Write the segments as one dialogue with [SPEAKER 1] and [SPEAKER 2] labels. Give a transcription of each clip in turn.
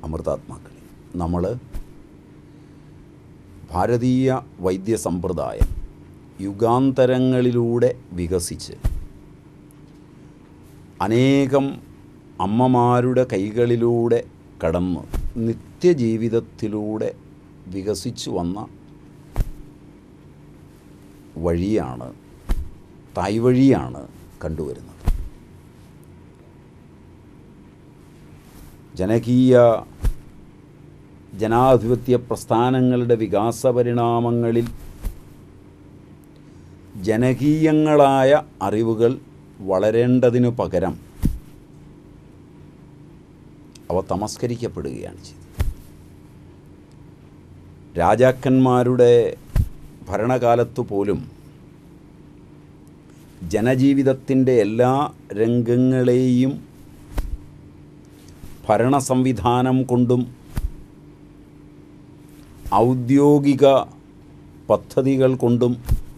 [SPEAKER 1] അമൃതാത്മാക്കളെ നമ്മൾ ഭാരതീയ വൈദ്യ സമ്പ്രദായം യുഗാന്തരങ്ങളിലൂടെ വികസിച്ച് അനേകം അമ്മമാരുടെ കൈകളിലൂടെ കടന്ന് നിത്യജീവിതത്തിലൂടെ വികസിച്ചു വന്ന വഴിയാണ് തായ്വഴിയാണ് കണ്ടുവരുന്നത് ജനകീയ ജനാധിപത്യ പ്രസ്ഥാനങ്ങളുടെ വികാസ പരിണാമങ്ങളിൽ ജനകീയങ്ങളായ അറിവുകൾ വളരേണ്ടതിനു പകരം അവ തമസ്കരിക്കപ്പെടുകയാണ് ചെയ്തത് രാജാക്കന്മാരുടെ ഭരണകാലത്തു പോലും ജനജീവിതത്തിൻ്റെ എല്ലാ രംഗങ്ങളെയും ഭരണ സംവിധാനം കൊണ്ടും ഔദ്യോഗിക പദ്ധതികൾ കൊണ്ടും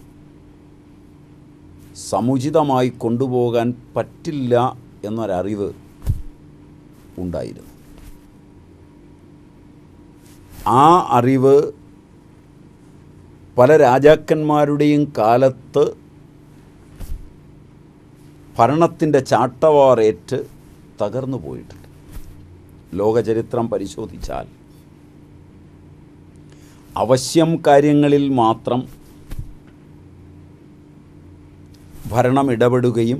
[SPEAKER 1] സമുചിതമായി കൊണ്ടുപോകാൻ പറ്റില്ല എന്നൊരറിവ് ഉണ്ടായിരുന്നു ആ അറിവ് പല രാജാക്കന്മാരുടെയും കാലത്ത് ഭരണത്തിൻ്റെ ചാട്ടവാറേറ്റ് തകർന്നു പോയിട്ടുണ്ട് ലോകചരിത്രം പരിശോധിച്ചാൽ അവശ്യം കാര്യങ്ങളിൽ മാത്രം ഭരണം ഇടപെടുകയും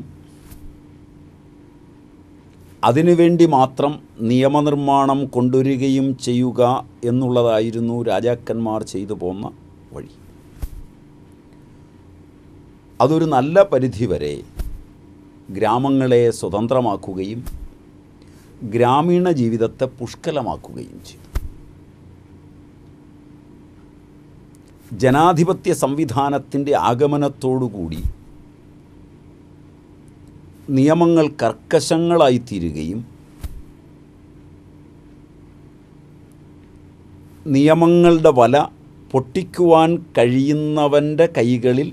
[SPEAKER 1] അതിനുവേണ്ടി മാത്രം നിയമനിർമ്മാണം കൊണ്ടുവരികയും ചെയ്യുക എന്നുള്ളതായിരുന്നു രാജാക്കന്മാർ ചെയ്തു പോന്ന വഴി അതൊരു നല്ല പരിധിവരെ ഗ്രാമങ്ങളെ സ്വതന്ത്രമാക്കുകയും ഗ്രാമീണ ജീവിതത്തെ പുഷ്കലമാക്കുകയും ചെയ്തു ജനാധിപത്യ സംവിധാനത്തിൻ്റെ ആഗമനത്തോടുകൂടി നിയമങ്ങൾ കർക്കശങ്ങളായിത്തീരുകയും നിയമങ്ങളുടെ വല പൊട്ടിക്കുവാൻ കഴിയുന്നവൻ്റെ കൈകളിൽ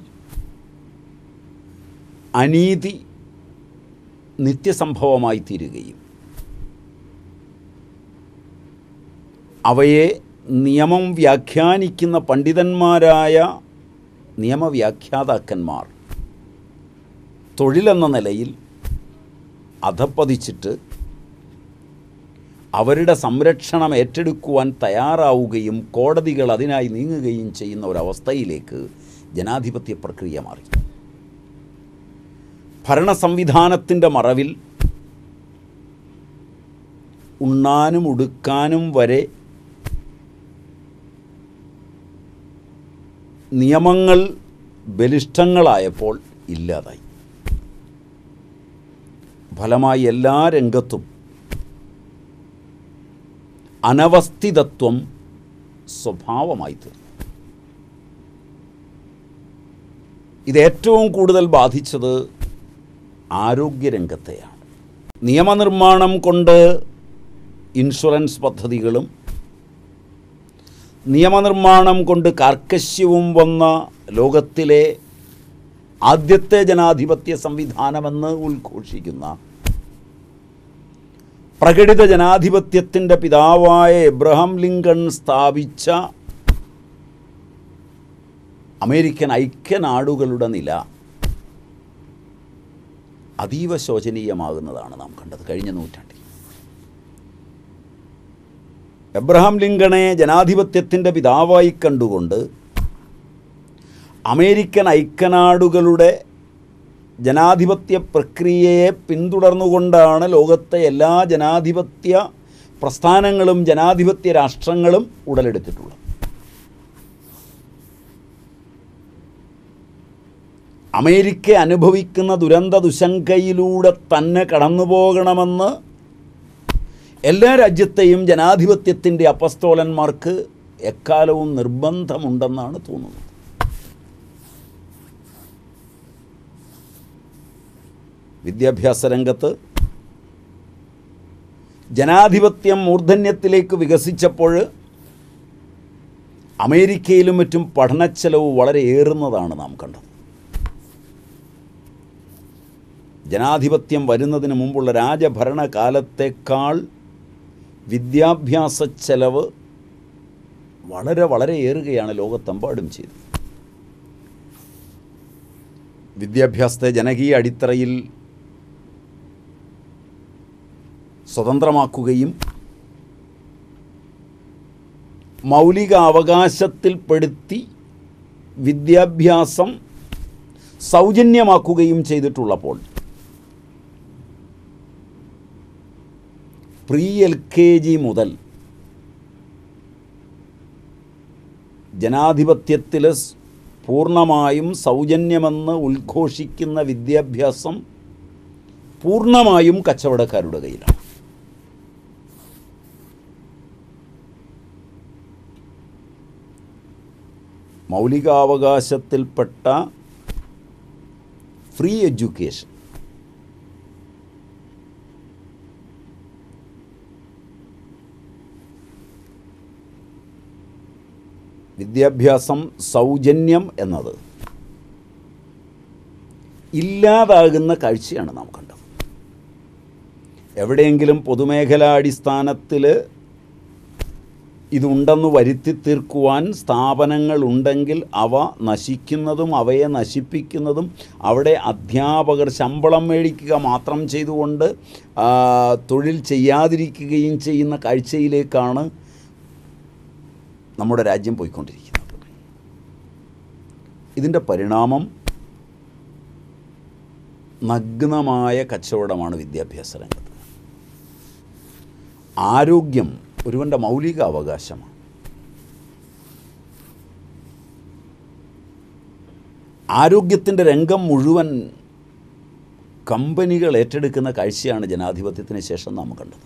[SPEAKER 1] അനീതി നിത്യസംഭവമായി തീരുകയും അവയെ നിയമം വ്യാഖ്യാനിക്കുന്ന പണ്ഡിതന്മാരായ നിയമവ്യാഖ്യാതാക്കന്മാർ തൊഴിലെന്ന നിലയിൽ അധപ്പതിച്ചിട്ട് അവരുടെ സംരക്ഷണം ഏറ്റെടുക്കുവാൻ തയ്യാറാവുകയും കോടതികൾ അതിനായി നീങ്ങുകയും ചെയ്യുന്ന ഒരവസ്ഥയിലേക്ക് ജനാധിപത്യ പ്രക്രിയ മാറി ഭരണ സംവിധാനത്തിൻ്റെ മറവിൽ ഉണ്ണാനും ഉടുക്കാനും വരെ നിയമങ്ങൾ ബലിഷ്ഠങ്ങളായപ്പോൾ ഇല്ലാതായി ഫലമായി എല്ലാ രംഗത്തും അനവസ്ഥിതത്വം സ്വഭാവമായി തീർന്നു ഇത് ഏറ്റവും കൂടുതൽ ബാധിച്ചത് ആരോഗ്യരംഗത്തെയാണ് നിയമനിർമ്മാണം കൊണ്ട് ഇൻഷുറൻസ് പദ്ധതികളും നിയമനിർമ്മാണം കൊണ്ട് കാർക്കശ്യവും വന്ന ലോകത്തിലെ ആദ്യത്തെ ജനാധിപത്യ സംവിധാനമെന്ന് ഉദ്ഘോഷിക്കുന്ന പ്രകടിത ജനാധിപത്യത്തിൻ്റെ പിതാവായ എബ്രഹാം ലിങ്കൺ സ്ഥാപിച്ച അമേരിക്കൻ ഐക്യനാടുകളുടെ നില അതീവ ശോചനീയമാകുന്നതാണ് നാം കണ്ടത് കഴിഞ്ഞ നൂറ്റാണ്ടിൽ എബ്രഹാം ലിങ്കണെ ജനാധിപത്യത്തിൻ്റെ പിതാവായി കണ്ടുകൊണ്ട് അമേരിക്കൻ ഐക്യനാടുകളുടെ ജനാധിപത്യ പ്രക്രിയയെ പിന്തുടർന്നുകൊണ്ടാണ് ലോകത്തെ എല്ലാ ജനാധിപത്യ പ്രസ്ഥാനങ്ങളും ജനാധിപത്യ രാഷ്ട്രങ്ങളും ഉടലെടുത്തിട്ടുള്ളത് അമേരിക്ക അനുഭവിക്കുന്ന ദുരന്ത ദുശങ്കയിലൂടെ തന്നെ കടന്നു പോകണമെന്ന് എല്ലാ രാജ്യത്തെയും ജനാധിപത്യത്തിൻ്റെ അപസ്തോലന്മാർക്ക് എക്കാലവും നിർബന്ധമുണ്ടെന്നാണ് തോന്നുന്നത് വിദ്യാഭ്യാസ രംഗത്ത് ജനാധിപത്യം മൂർധന്യത്തിലേക്ക് വികസിച്ചപ്പോൾ അമേരിക്കയിലും മറ്റും പഠനച്ചെലവ് വളരെ ഏറുന്നതാണ് നാം കണ്ടത് ജനാധിപത്യം വരുന്നതിന് മുമ്പുള്ള രാജഭരണകാലത്തേക്കാൾ വിദ്യാഭ്യാസ ചെലവ് വളരെ വളരെ ഏറുകയാണ് ലോകത്തെമ്പാടും ചെയ്തത് വിദ്യാഭ്യാസത്തെ ജനകീയ അടിത്തറയിൽ സ്വതന്ത്രമാക്കുകയും മൗലിക അവകാശത്തിൽപ്പെടുത്തി വിദ്യാഭ്യാസം സൗജന്യമാക്കുകയും ചെയ്തിട്ടുള്ളപ്പോൾ പ്രീ എൽ കെ ജി മുതൽ ജനാധിപത്യത്തിൽ സ് പൂർണ്ണമായും സൗജന്യമെന്ന് ഉദ്ഘോഷിക്കുന്ന വിദ്യാഭ്യാസം പൂർണ്ണമായും കച്ചവടക്കാരുടെ കയ്യിലാണ് മൗലികാവകാശത്തിൽപ്പെട്ട ഫ്രീ എഡ്യൂക്കേഷൻ വിദ്യാഭ്യാസം സൗജന്യം എന്നത് ഇല്ലാതാകുന്ന കാഴ്ചയാണ് നാം കണ്ടത് എവിടെയെങ്കിലും പൊതുമേഖലാടിസ്ഥാനത്തിൽ ഇതുണ്ടെന്ന് വരുത്തി തീർക്കുവാൻ സ്ഥാപനങ്ങളുണ്ടെങ്കിൽ അവ നശിക്കുന്നതും അവയെ നശിപ്പിക്കുന്നതും അവിടെ അധ്യാപകർ ശമ്പളം മേടിക്കുക മാത്രം ചെയ്തുകൊണ്ട് ആ, തൊഴിൽ ചെയ്യാതിരിക്കുകയും ചെയ്യുന്ന കാഴ്ചയിലേക്കാണ് നമ്മുടെ രാജ്യം പോയിക്കൊണ്ടിരിക്കുന്നത് ഇതിൻ്റെ പരിണാമം നഗ്നമായ കച്ചവടമാണ് വിദ്യാഭ്യാസ രംഗത്ത് ആരോഗ്യം ഒരുവൻ്റെ മൗലിക അവകാശമാണ് ആരോഗ്യത്തിൻ്റെ രംഗം മുഴുവൻ കമ്പനികൾ ഏറ്റെടുക്കുന്ന കാഴ്ചയാണ് ജനാധിപത്യത്തിന് ശേഷം നാം കണ്ടത്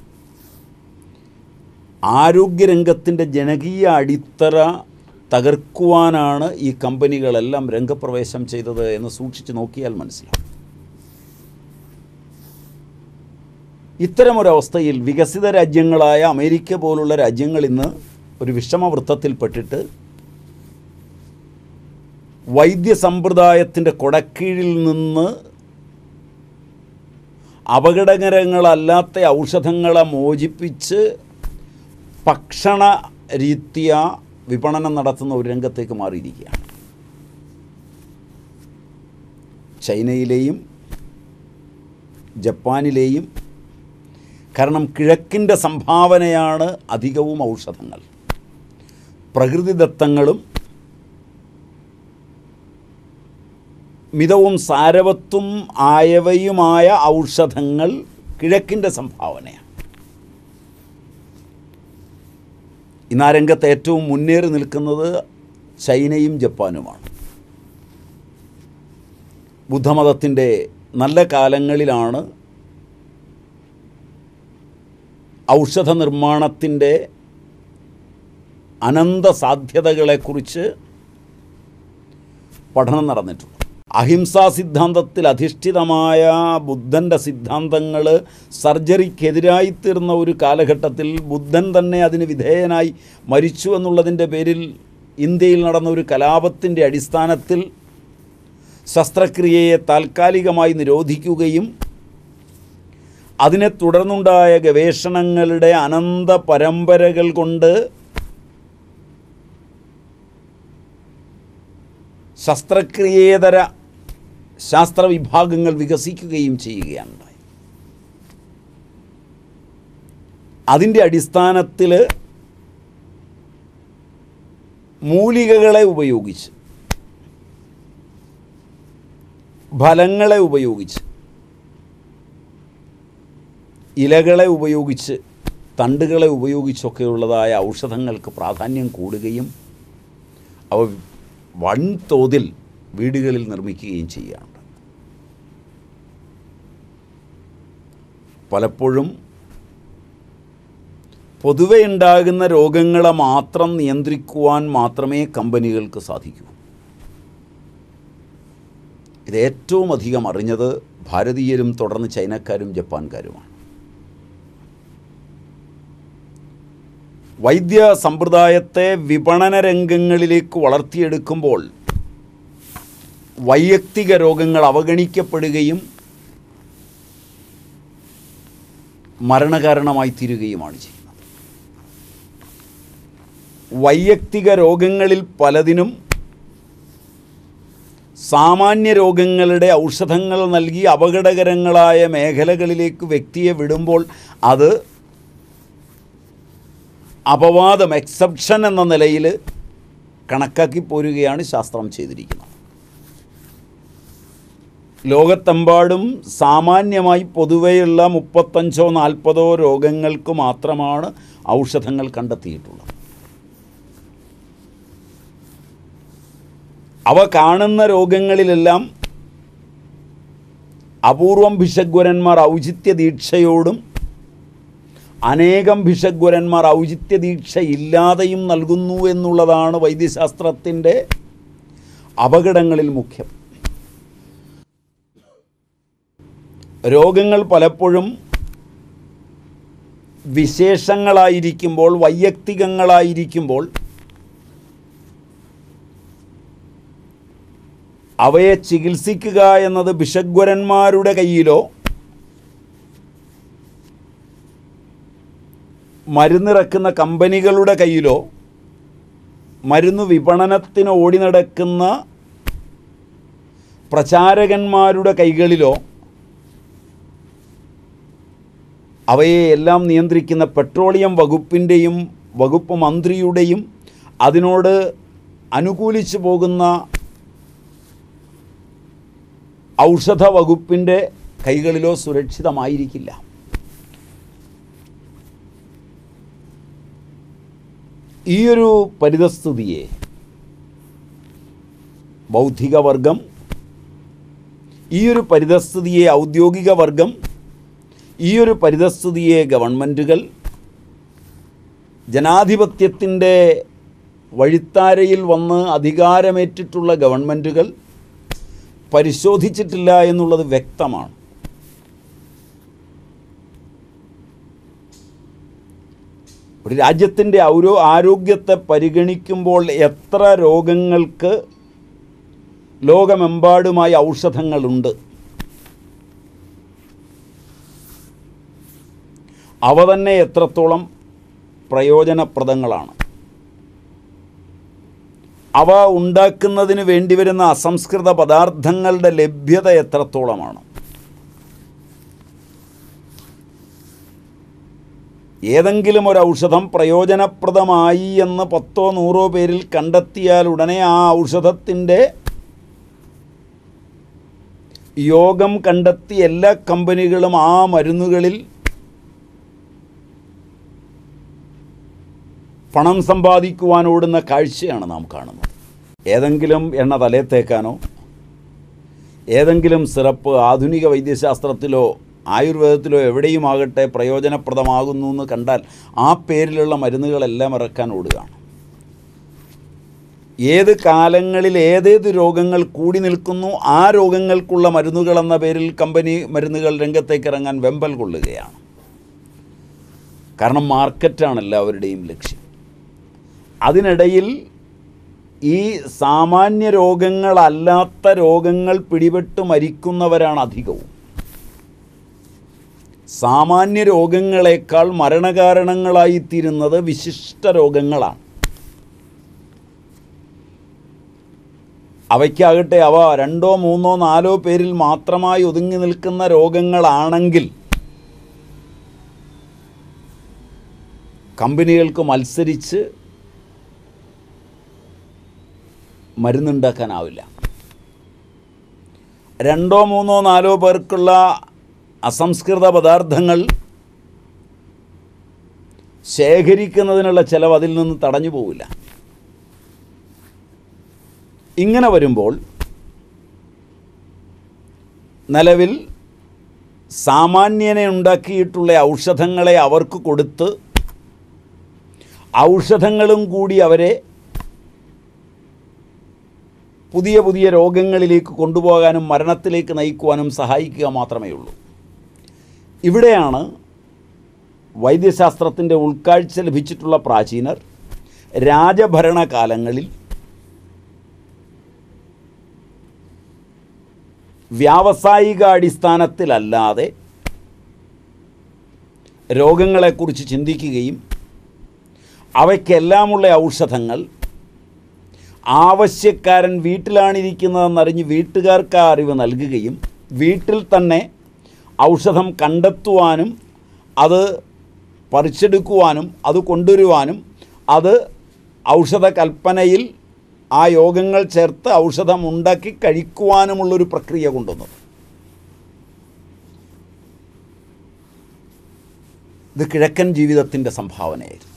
[SPEAKER 1] ആരോഗ്യരംഗത്തിൻ്റെ ജനകീയ അടിത്തറ തകർക്കുവാനാണ് ഈ കമ്പനികളെല്ലാം രംഗപ്രവേശം ചെയ്തത് എന്ന് സൂക്ഷിച്ച് നോക്കിയാൽ മനസ്സിലാവും ഇത്തരമൊരവസ്ഥയിൽ വികസിത രാജ്യങ്ങളായ അമേരിക്ക പോലുള്ള രാജ്യങ്ങൾ ഇന്ന് ഒരു വിഷമവൃത്തത്തിൽപ്പെട്ടിട്ട് വൈദ്യസമ്പ്രദായത്തിൻ്റെ കൊടക്കീഴിൽ നിന്ന് അപകടകരങ്ങളല്ലാത്ത ഔഷധങ്ങളെ മോചിപ്പിച്ച് ഭക്ഷണ രീത്യ വിപണനം നടത്തുന്ന ഒരു രംഗത്തേക്ക് മാറിയിരിക്കുകയാണ് ചൈനയിലെയും ജപ്പാനിലെയും കാരണം കിഴക്കിൻ്റെ സംഭാവനയാണ് അധികവും ഔഷധങ്ങൾ പ്രകൃതിദത്തങ്ങളും മിതവും സാരവത്വം ആയവയുമായ ഔഷധങ്ങൾ കിഴക്കിൻ്റെ സംഭാവനയാണ് ഇന്ന് ആ രംഗത്ത് ഏറ്റവും മുന്നേറി നിൽക്കുന്നത് ചൈനയും ജപ്പാനുമാണ് ബുദ്ധമതത്തിൻ്റെ നല്ല കാലങ്ങളിലാണ് ഔഷധ നിർമ്മാണത്തിൻ്റെ അനന്ത സാധ്യതകളെക്കുറിച്ച് പഠനം നടന്നിട്ടുണ്ട് അഹിംസാ സിദ്ധാന്തത്തിൽ അധിഷ്ഠിതമായ ബുദ്ധൻ്റെ സിദ്ധാന്തങ്ങൾ സർജറിക്കെതിരായി തീർന്ന ഒരു കാലഘട്ടത്തിൽ ബുദ്ധൻ തന്നെ അതിന് വിധേയനായി മരിച്ചു എന്നുള്ളതിൻ്റെ പേരിൽ ഇന്ത്യയിൽ നടന്ന ഒരു കലാപത്തിൻ്റെ അടിസ്ഥാനത്തിൽ ശസ്ത്രക്രിയയെ താൽക്കാലികമായി നിരോധിക്കുകയും അതിനെ തുടർന്നുണ്ടായ ഗവേഷണങ്ങളുടെ അനന്ത പരമ്പരകൾ കൊണ്ട് ശസ്ത്രക്രിയേതര ശാസ്ത്രവിഭാഗങ്ങൾ വികസിക്കുകയും ചെയ്യുകയാണ് ഉണ്ടായത്. അതിൻ്റെ അടിസ്ഥാനത്തിൽ മൂലികകളെ ഉപയോഗിച്ച് ഫലങ്ങളെ ഉപയോഗിച്ച് ഇലകളെ ഉപയോഗിച്ച് തണ്ടുകളെ ഉപയോഗിച്ചൊക്കെയുള്ളതായ ഔഷധങ്ങൾക്ക് പ്രാധാന്യം കൂടുകയും അവ വൻതോതിൽ വീടുകളിൽ നിർമ്മിക്കുകയും ചെയ്യാറുണ്ട് പലപ്പോഴും പൊതുവെ ഉണ്ടാകുന്ന രോഗങ്ങളെ മാത്രം നിയന്ത്രിക്കുവാൻ മാത്രമേ കമ്പനികൾക്ക് സാധിക്കൂ ഇത് ഏറ്റവും അധികം അറിഞ്ഞത് ഭാരതീയരും തുടർന്ന് ചൈനക്കാരും ജപ്പാൻകാരുമാണ് വൈദ്യ സമ്പ്രദായത്തെ വിപണന രംഗങ്ങളിലേക്ക് വളർത്തിയെടുക്കുമ്പോൾ വൈയക്തിക രോഗങ്ങൾ അവഗണിക്കപ്പെടുകയും മരണകാരണമായി തീരുകയുമാണ് ചെയ്യുന്നത് വൈയക്തിക രോഗങ്ങളിൽ പലതിനും സാമാന്യ രോഗങ്ങളുടെ ഔഷധങ്ങൾ നൽകി അപകടകരങ്ങളായ മേഖലകളിലേക്ക് വ്യക്തിയെ വിടുമ്പോൾ അത് അപവാദം എക്സെപ്ഷൻ എന്ന നിലയിൽ കണക്കാക്കി പോരുകയാണ് ശാസ്ത്രം ചെയ്തിരിക്കുന്നത് ലോകത്തെമ്പാടും സാമാന്യമായി പൊതുവെയുള്ള മുപ്പത്തഞ്ചോ നാൽപ്പതോ രോഗങ്ങൾക്ക് മാത്രമാണ് ഔഷധങ്ങൾ കണ്ടെത്തിയിട്ടുള്ളത് അവ കാണുന്ന രോഗങ്ങളിലെല്ലാം അപൂർവം ഭിഷഗ്വരന്മാർ ഔചിത്യ ദീക്ഷയോടും അനേകം ഭിഷഗ്വരന്മാർ ഔചിത്യ ദീക്ഷ ഇല്ലാതെയും നൽകുന്നു എന്നുള്ളതാണ് വൈദ്യശാസ്ത്രത്തിൻ്റെ അപകടങ്ങളിൽ മുഖ്യം രോഗങ്ങൾ പലപ്പോഴും വിശേഷങ്ങളായിരിക്കുമ്പോൾ വൈയക്തികങ്ങളായിരിക്കുമ്പോൾ അവയെ ചികിത്സിക്കുക എന്നത് ഭിഷഗ്വരന്മാരുടെ കയ്യിലോ മരുന്നിറക്കുന്ന കമ്പനികളുടെ കയ്യിലോ മരുന്ന് വിപണനത്തിന് ഓടി നടക്കുന്ന പ്രചാരകന്മാരുടെ കൈകളിലോ അവയെ എല്ലാം നിയന്ത്രിക്കുന്ന പെട്രോളിയം വകുപ്പിൻ്റെയും വകുപ്പ് മന്ത്രിയുടെയും അതിനോട് അനുകൂലിച്ചു പോകുന്ന ഔഷധ വകുപ്പിൻ്റെ കൈകളിലോ സുരക്ഷിതമായിരിക്കില്ല ഈയൊരു പരിതസ്ഥിതിയെ ബൗദ്ധിക വർഗം ഈയൊരു പരിതസ്ഥിതിയെ ഔദ്യോഗിക വർഗം ഈയൊരു പരിതസ്ഥിതിയെ ഗവൺമെൻറ്റുകൾ ജനാധിപത്യത്തിൻ്റെ വഴിത്താരയിൽ വന്ന് അധികാരമേറ്റിട്ടുള്ള ഗവൺമെൻറ്റുകൾ പരിശോധിച്ചിട്ടില്ല എന്നുള്ളത് വ്യക്തമാണ് ഒരു രാജ്യത്തിൻ്റെ ഔരോ ആരോഗ്യത്തെ പരിഗണിക്കുമ്പോൾ എത്ര രോഗങ്ങൾക്ക് ലോകമെമ്പാടുമായി ഔഷധങ്ങളുണ്ട് അവ തന്നെ എത്രത്തോളം പ്രയോജനപ്രദങ്ങളാണ് അവ ഉണ്ടാക്കുന്നതിന് വേണ്ടിവരുന്ന അസംസ്കൃത പദാർത്ഥങ്ങളുടെ ലഭ്യത എത്രത്തോളമാണ് ഏതെങ്കിലും ഒരു ഔഷധം പ്രയോജനപ്രദമായി എന്ന് പത്തോ നൂറോ പേരിൽ കണ്ടെത്തിയാൽ ഉടനെ ആ ഔഷധത്തിൻ്റെ യോഗം കണ്ടെത്തി എല്ലാ കമ്പനികളും ആ മരുന്നുകളിൽ പണം സമ്പാദിക്കുവാൻ ഓടുന്ന കാഴ്ചയാണ് നാം കാണുന്നത് ഏതെങ്കിലും എണ്ണ തലേ തേക്കാനോ ഏതെങ്കിലും സിറപ്പ് ആധുനിക വൈദ്യശാസ്ത്രത്തിലോ ആയുർവേദത്തിലോ എവിടെയുമാകട്ടെ പ്രയോജനപ്രദമാകുന്നു എന്ന് കണ്ടാൽ ആ പേരിലുള്ള മരുന്നുകളെല്ലാം ഇറക്കാൻ ഓടുകയാണ് ഏത് കാലങ്ങളിൽ ഏതേത് രോഗങ്ങൾ കൂടി നിൽക്കുന്നു ആ രോഗങ്ങൾക്കുള്ള മരുന്നുകൾ എന്ന പേരിൽ കമ്പനി മരുന്നുകൾ രംഗത്തേക്ക് ഇറങ്ങാൻ വെമ്പൽ കൊള്ളുകയാണ് കാരണം മാർക്കറ്റാണ് എല്ലാവരുടെയും ലക്ഷ്യം അതിനിടയിൽ ഈ സാമാന്യ രോഗങ്ങളല്ലാത്ത രോഗങ്ങൾ പിടിപെട്ട് മരിക്കുന്നവരാണ് അധികവും സാമാന്യ രോഗങ്ങളെക്കാൾ മരണകാരണങ്ങളായിത്തീരുന്നത് വിശിഷ്ട രോഗങ്ങളാണ് അവയ്ക്കാകട്ടെ അവ രണ്ടോ മൂന്നോ നാലോ പേരിൽ മാത്രമായി ഒതുങ്ങി നിൽക്കുന്ന രോഗങ്ങളാണെങ്കിൽ കമ്പനികൾക്ക് മത്സരിച്ച് മരുന്നുണ്ടാക്കാനാവില്ല രണ്ടോ മൂന്നോ നാലോ പേർക്കുള്ള അസംസ്കൃത പദാർത്ഥങ്ങൾ ശേഖരിക്കുന്നതിനുള്ള ചിലവ് അതിൽ നിന്ന് തടഞ്ഞു പോവില്ല ഇങ്ങനെ വരുമ്പോൾ നിലവിൽ സാമാന്യനെ ഉണ്ടാക്കിയിട്ടുള്ള ഔഷധങ്ങളെ അവർക്ക് കൊടുത്ത് ഔഷധങ്ങളും കൂടി അവരെ പുതിയ പുതിയ രോഗങ്ങളിലേക്ക് കൊണ്ടുപോകാനും മരണത്തിലേക്ക് നയിക്കുവാനും സഹായിക്കുക മാത്രമേ ഉള്ളൂ ഇവിടെയാണ് വൈദ്യശാസ്ത്രത്തിൻ്റെ ഉൾക്കാഴ്ച ലഭിച്ചിട്ടുള്ള പ്രാചീനർ രാജഭരണകാലങ്ങളിൽ വ്യാവസായിക അടിസ്ഥാനത്തിലല്ലാതെ രോഗങ്ങളെക്കുറിച്ച് ചിന്തിക്കുകയും അവയ്ക്കെല്ലാമുള്ള ഔഷധങ്ങൾ ആവശ്യക്കാരൻ വീട്ടിലാണിരിക്കുന്നതെന്നറിഞ്ഞ് വീട്ടുകാർക്ക് ആ അറിവ് നൽകുകയും വീട്ടിൽ തന്നെ ഔഷധം കണ്ടെത്തുവാനും അത് പറിച്ചെടുക്കുവാനും അത് കൊണ്ടുവരുവാനും അത് ഔഷധ കൽപ്പനയിൽ ആ യോഗങ്ങൾ ചേർത്ത് ഔഷധം ഉണ്ടാക്കി കഴിക്കുവാനുമുള്ളൊരു പ്രക്രിയ കൊണ്ടുവന്നത് ഇത് കിഴക്കൻ ജീവിതത്തിൻ്റെ സംഭാവനയായിരുന്നു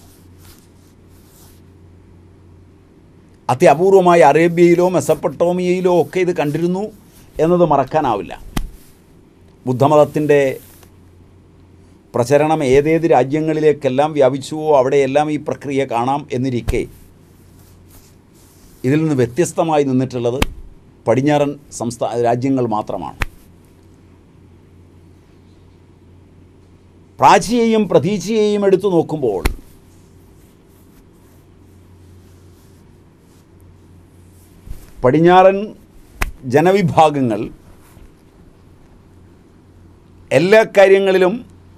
[SPEAKER 1] അത്യപൂർവമായി അറേബ്യയിലോ മെസപ്പട്ടോമിയയിലോ ഒക്കെ ഇത് കണ്ടിരുന്നു എന്നത് മറക്കാനാവില്ല ബുദ്ധമതത്തിൻ്റെ പ്രചരണം ഏതേത് രാജ്യങ്ങളിലേക്കെല്ലാം വ്യാപിച്ചുവോ അവിടെയെല്ലാം ഈ പ്രക്രിയ കാണാം എന്നിരിക്കെ ഇതിൽ നിന്ന് വ്യത്യസ്തമായി നിന്നിട്ടുള്ളത് പടിഞ്ഞാറൻ സംസ്ഥാന രാജ്യങ്ങൾ മാത്രമാണ് പ്രാചിയെയും പ്രതീചിയെയും എടുത്തു നോക്കുമ്പോൾ പടിഞ്ഞാറൻ ജനവിഭാഗങ്ങൾ എല്ലാ കാര്യങ്ങളിലും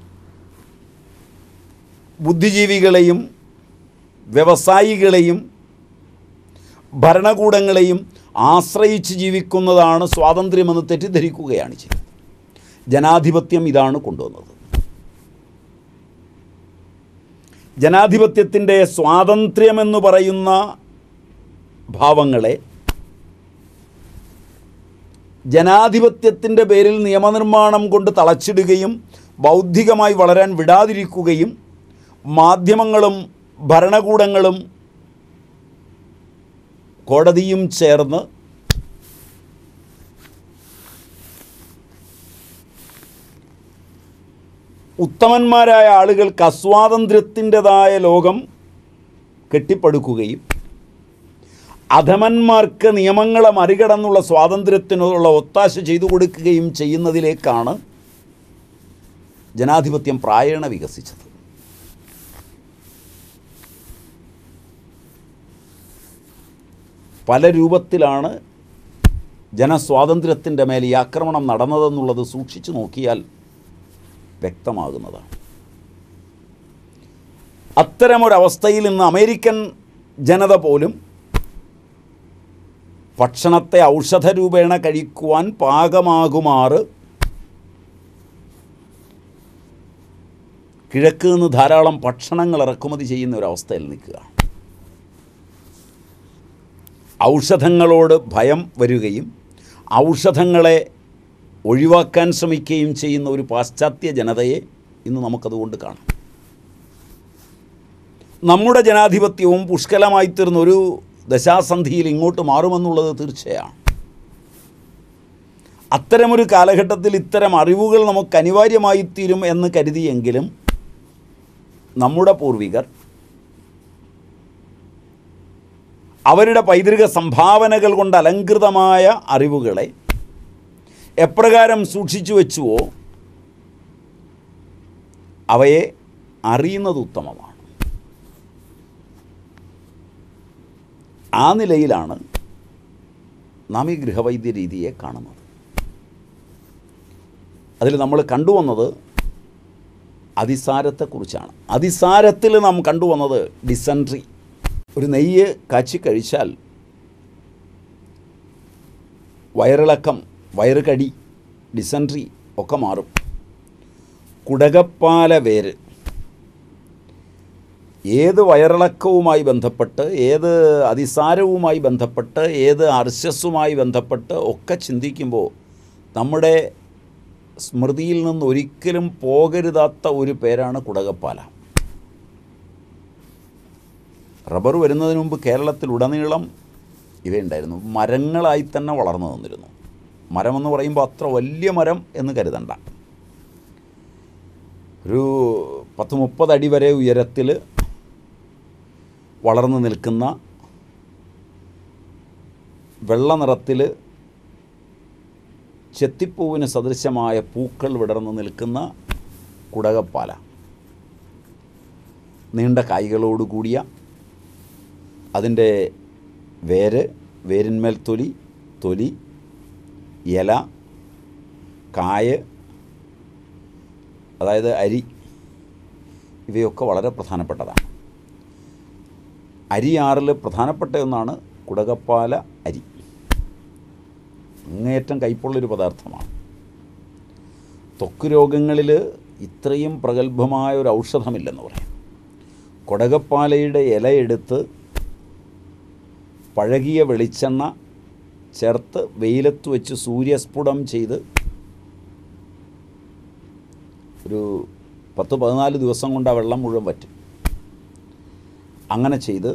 [SPEAKER 1] ബുദ്ധിജീവികളെയും വ്യവസായികളെയും ഭരണകൂടങ്ങളെയും ആശ്രയിച്ച് ജീവിക്കുന്നതാണ് സ്വാതന്ത്ര്യമെന്ന് തെറ്റിദ്ധരിക്കുകയാണ് ചെയ്യുന്നത് ജനാധിപത്യം ഇതാണ് കൊണ്ടുവന്നത് ജനാധിപത്യത്തിൻ്റെ സ്വാതന്ത്ര്യമെന്ന് പറയുന്ന ഭാവങ്ങളെ ജനാധിപത്യത്തിൻ്റെ പേരിൽ നിയമനിർമ്മാണം കൊണ്ട് തളച്ചിടുകയും ബൗദ്ധികമായി വളരാൻ വിടാതിരിക്കുകയും മാധ്യമങ്ങളും ഭരണകൂടങ്ങളും കോടതിയും ചേർന്ന് ഉത്തമന്മാരായ ആളുകൾക്ക് അസ്വാതന്ത്ര്യത്തിൻ്റെതായ ലോകം കെട്ടിപ്പടുക്കുകയും അധമന്മാർക്ക് നിയമങ്ങളെ മറികടന്നുള്ള സ്വാതന്ത്ര്യത്തിനുള്ള ഒത്താശ ചെയ്തു കൊടുക്കുകയും ചെയ്യുന്നതിലേക്കാണ് ജനാധിപത്യം പ്രായണ വികസിച്ചത് പല രൂപത്തിലാണ് ജനസ്വാതന്ത്ര്യത്തിൻ്റെ മേൽ ഈ ആക്രമണം നടന്നതെന്നുള്ളത് സൂക്ഷിച്ചു നോക്കിയാൽ വ്യക്തമാകുന്നതാണ് അത്തരമൊരവസ്ഥയിൽ ഇന്ന് അമേരിക്കൻ ജനത പോലും ഭക്ഷണത്തെ ഔഷധരൂപേണ കഴിക്കുവാൻ പാകമാകുമാറ് കിഴക്ക് നിന്ന് ധാരാളം ഭക്ഷണങ്ങൾ ഇറക്കുമതി ചെയ്യുന്ന ഒരവസ്ഥയിൽ നിൽക്കുക ഔഷധങ്ങളോട് ഭയം വരികയും ഔഷധങ്ങളെ ഒഴിവാക്കാൻ ശ്രമിക്കുകയും ചെയ്യുന്ന ഒരു പാശ്ചാത്യ ജനതയെ ഇന്ന് നമുക്കതുകൊണ്ട് കാണാം നമ്മുടെ ജനാധിപത്യവും പുഷ്കലമായി തീർന്ന ഒരു ദശാസന്ധിയിൽ ഇങ്ങോട്ട് മാറുമെന്നുള്ളത് തീർച്ചയാണ് അത്തരമൊരു കാലഘട്ടത്തിൽ ഇത്തരം അറിവുകൾ നമുക്ക് അനിവാര്യമായി തീരും എന്ന് കരുതിയെങ്കിലും നമ്മുടെ പൂർവികർ അവരുടെ പൈതൃക സംഭാവനകൾ കൊണ്ട് അലങ്കൃതമായ അറിവുകളെ എപ്രകാരം സൂക്ഷിച്ചു വെച്ചുവോ അവയെ അറിയുന്നത് ഉത്തമമാണ് ആ നിലയിലാണ് നാം ഈ ഗൃഹവൈദ്യ രീതിയെ കാണുന്നത് അതിൽ നമ്മൾ കണ്ടുവന്നത് അതിസാരത്തെക്കുറിച്ചാണ് അതിസാരത്തിൽ നാം കണ്ടുവന്നത് ഡിസൻട്രി ഒരു നെയ്യ് കാച്ചി കഴിച്ചാൽ വയറിളക്കം വയറുകടി ഡിസൻട്രി ഒക്കെ മാറും കുടകപ്പാല വേര് ഏത് വയറിളക്കവുമായി ബന്ധപ്പെട്ട് ഏത് അതിസാരവുമായി ബന്ധപ്പെട്ട് ഏത് അർശസ്സുമായി ബന്ധപ്പെട്ട് ഒക്കെ ചിന്തിക്കുമ്പോൾ നമ്മുടെ സ്മൃതിയിൽ നിന്ന് ഒരിക്കലും പോകരുതാത്ത ഒരു പേരാണ് കുടകപ്പാല റബ്ബർ വരുന്നതിന് മുമ്പ് കേരളത്തിലുടനീളം ഇവയുണ്ടായിരുന്നു മരങ്ങളായി തന്നെ വളർന്നു നിന്നിരുന്നു മരമെന്ന് പറയുമ്പോൾ അത്ര വലിയ മരം എന്ന് കരുതണ്ട ഒരു പത്ത് മുപ്പത് അടി വരെ ഉയരത്തിൽ വളർന്നു നിൽക്കുന്ന വെള്ള നിറത്തിൽ ചെത്തിപ്പൂവിന് സദൃശമായ പൂക്കൾ വിടർന്നു നിൽക്കുന്ന കുടകപ്പാല നീണ്ട കായ്കളോട് കൂടിയ അതിൻ്റെ വേര് വേരിന്മേൽ തൊലി തൊലി ഇല കായ് അതായത് അരി ഇവയൊക്കെ വളരെ പ്രധാനപ്പെട്ടതാണ് അരിയാറിൽ പ്രധാനപ്പെട്ട ഒന്നാണ് കുടകപ്പാല അരി അങ്ങേയറ്റം കയ്പുള്ളൊരു പദാർത്ഥമാണ് ത്വക്ക് രോഗങ്ങളിൽ ഇത്രയും പ്രഗത്ഭമായ ഒരു ഔഷധമില്ലെന്ന് പറയാം കൊടകപ്പാലയുടെ ഇലയെടുത്ത് പഴകിയ വെളിച്ചെണ്ണ ചേർത്ത് വെയിലത്ത് വെച്ച് സൂര്യസ്ഫുടം ചെയ്ത് ഒരു പത്ത് പതിനാല് ദിവസം കൊണ്ട് ആ വെള്ളം മുഴുവൻ പറ്റും അങ്ങനെ ചെയ്ത്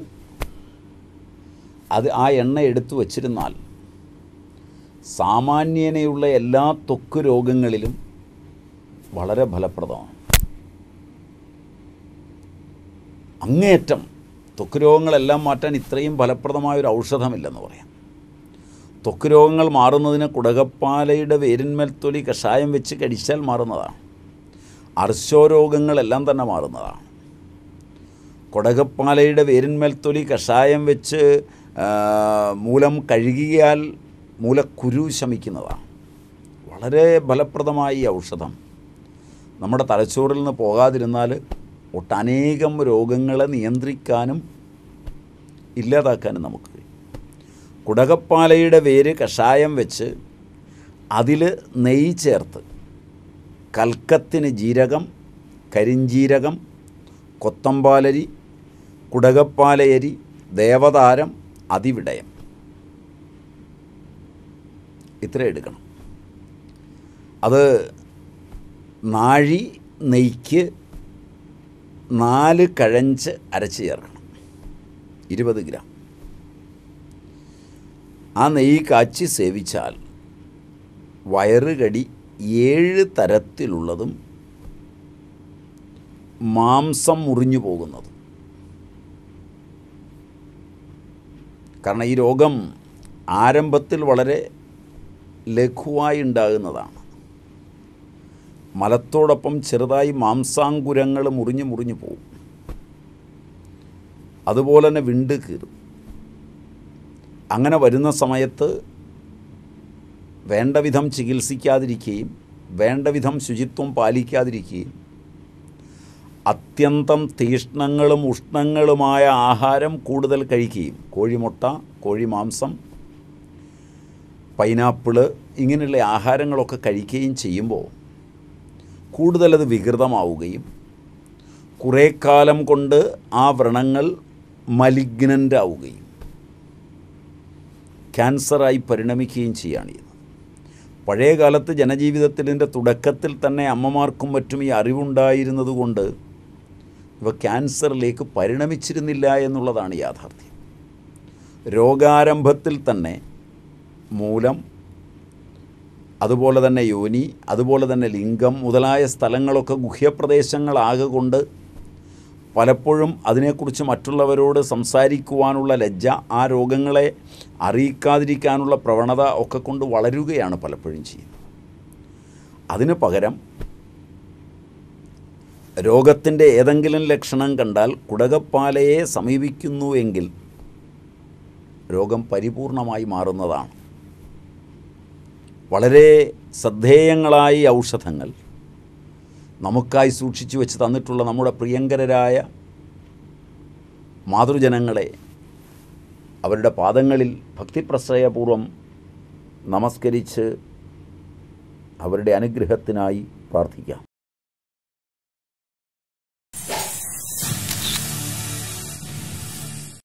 [SPEAKER 1] അത് ആ എണ്ണ എടുത്തു വച്ചിരുന്നാൽ സാമാന്യനെയുള്ള എല്ലാ ത്വക്ക് രോഗങ്ങളിലും വളരെ ഫലപ്രദമാണ് അങ്ങേയറ്റം ത്വക്ക് രോഗങ്ങളെല്ലാം മാറ്റാൻ ഇത്രയും ഫലപ്രദമായ ഒരു ഔഷധമില്ലെന്ന് പറയാം ത്വക്ക് രോഗങ്ങൾ മാറുന്നതിന് കുടകപ്പാലയുടെ വേരിന്മേൽ തൊലി കഷായം വെച്ച് കടിച്ചാൽ മാറുന്നതാണ് അർശോരോഗങ്ങളെല്ലാം തന്നെ മാറുന്നതാണ് കൊടകപ്പാലയുടെ വേരിന്മേൽ തൊലി കഷായം വെച്ച് ആ, മൂലം കഴുകിയാൽ മൂലക്കുരു ശമിക്കുന്നതാണ് വളരെ ഫലപ്രദമായ ഈ ഔഷധം നമ്മുടെ തലച്ചോറിൽ നിന്ന് പോകാതിരുന്നാൽ ഒട്ടനേകം രോഗങ്ങളെ നിയന്ത്രിക്കാനും ഇല്ലാതാക്കാനും നമുക്ക് കഴിയും കുടകപ്പാലയുടെ വേര് കഷായം വെച്ച് അതിൽ നെയ്യ് ചേർത്ത് കൽക്കത്തിന് ജീരകം കരിഞ്ജീരകം കൊത്തമ്പാലരി കുടകപ്പാലയരി ദേവതാരം അതിവിടയം ഇത്ര എടുക്കണം അത് നാഴി നെയ്ക്ക് നാല് കഴഞ്ച് അരച്ച് ചേർക്കണം ഇരുപത് ഗ്രാം ആ നെയ്യ് കാച്ചി സേവിച്ചാൽ വയറുകടി ഏഴ് തരത്തിലുള്ളതും മാംസം മുറിഞ്ഞു പോകുന്നതും കാരണം ഈ രോഗം ആരംഭത്തിൽ വളരെ ലഘുവായി ഉണ്ടാകുന്നതാണ് മലത്തോടൊപ്പം ചെറുതായി മാംസാങ്കുരങ്ങൾ മുറിഞ്ഞു മുറിഞ്ഞു പോകും അതുപോലെ തന്നെ വിണ്ട് കീറും അങ്ങനെ വരുന്ന സമയത്ത് വേണ്ട വിധം ചികിത്സിക്കാതിരിക്കുകയും വേണ്ട വിധം ശുചിത്വം പാലിക്കാതിരിക്കുകയും അത്യന്തം തീഷ്ണങ്ങളും ഉഷ്ണങ്ങളുമായ ആഹാരം കൂടുതൽ കഴിക്കുകയും കോഴിമുട്ട കോഴിമാംസം പൈനാപ്പിള് ഇങ്ങനെയുള്ള ആഹാരങ്ങളൊക്കെ കഴിക്കുകയും ചെയ്യുമ്പോൾ കൂടുതലത് വികൃതമാവുകയും കുറേ കാലം കൊണ്ട് ആ വ്രണങ്ങൾ മലിഗ്നൻ്റ് ആവുകയും ക്യാൻസറായി പരിണമിക്കുകയും ചെയ്യുകയാണ് ചെയ്യുന്നത് പഴയ കാലത്ത് ജനജീവിതത്തിൻ്റെ തുടക്കത്തിൽ തന്നെ അമ്മമാർക്കും മറ്റും ഈ അറിവുണ്ടായിരുന്നത് കൊണ്ട് ഇവ ക്യാൻസറിലേക്ക് പരിണമിച്ചിരുന്നില്ല എന്നുള്ളതാണ് യാഥാർത്ഥ്യം രോഗാരംഭത്തിൽ തന്നെ മൂലം അതുപോലെ തന്നെ യോനി അതുപോലെ തന്നെ ലിംഗം മുതലായ സ്ഥലങ്ങളൊക്കെ ഗുഹ്യപ്രദേശങ്ങളാകെ കൊണ്ട് പലപ്പോഴും അതിനെക്കുറിച്ച് മറ്റുള്ളവരോട് സംസാരിക്കുവാനുള്ള ലജ്ജ ആ രോഗങ്ങളെ അറിയിക്കാതിരിക്കാനുള്ള പ്രവണത ഒക്കെ കൊണ്ട് വളരുകയാണ് പലപ്പോഴും ചെയ്യുന്നത് അതിന് പകരം രോഗത്തിൻ്റെ ഏതെങ്കിലും ലക്ഷണം കണ്ടാൽ കുടകപ്പാലയെ സമീപിക്കുന്നുവെങ്കിൽ രോഗം പരിപൂർണമായി മാറുന്നതാണ് വളരെ ശ്രദ്ധേയങ്ങളായ ഔഷധങ്ങൾ നമുക്കായി സൂക്ഷിച്ചു വെച്ച് തന്നിട്ടുള്ള നമ്മുടെ പ്രിയങ്കരരായ മാതൃജനങ്ങളെ അവരുടെ പാദങ്ങളിൽ ഭക്തിപ്രശ്രയപൂർവം നമസ്കരിച്ച് അവരുടെ അനുഗ്രഹത്തിനായി പ്രാർത്ഥിക്കാം